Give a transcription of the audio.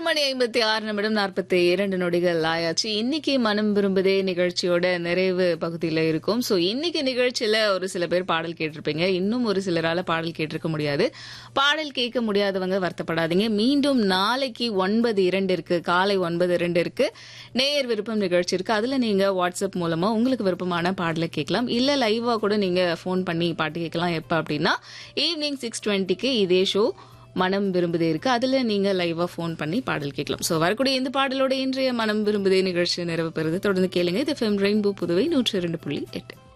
மணி ஐம்பத்தி ஆறு நிமிடம் நாற்பத்தி இரண்டு நொடிகள் ஆயாச்சு இன்னைக்கு மனம் விரும்புதே நிகழ்ச்சியோட நிறைவு பகுதியில் இருக்கும் ஸோ இன்னைக்கு நிகழ்ச்சியில ஒரு சில பேர் பாடல் கேட்டிருப்பீங்க இன்னும் ஒரு சிலரால பாடல் கேட்டிருக்க முடியாது பாடல் கேட்க முடியாதவங்க வருத்தப்படாதீங்க மீண்டும் நாளைக்கு ஒன்பது இரண்டு இருக்கு காலை ஒன்பது இரண்டு இருக்கு நேயர் விருப்பம் நிகழ்ச்சி இருக்கு அதுல நீங்க வாட்ஸ்அப் மூலமா உங்களுக்கு விருப்பமான பாடலை கேட்கலாம் இல்ல லைவா கூட நீங்க ஃபோன் பண்ணி பாட்டு கேட்கலாம் எப்ப அப்படின்னா ஈவினிங் சிக்ஸ் டுவெண்ட்டிக்கு இதே ஷோ மனம் விரும்புதே இருக்கு அதுல நீங்க லைவா ஃபோன் பண்ணி பாடல் கேட்கலாம் சோ வரக்கூடிய இந்த பாடலோட இன்றைய மனம் விரும்புதே நிகழ்ச்சி நிறைவு பெறுது தொடர்ந்து கேளுங்க இது ரெயின்போ புதுவை நூற்றி இரண்டு புள்ளி எட்டு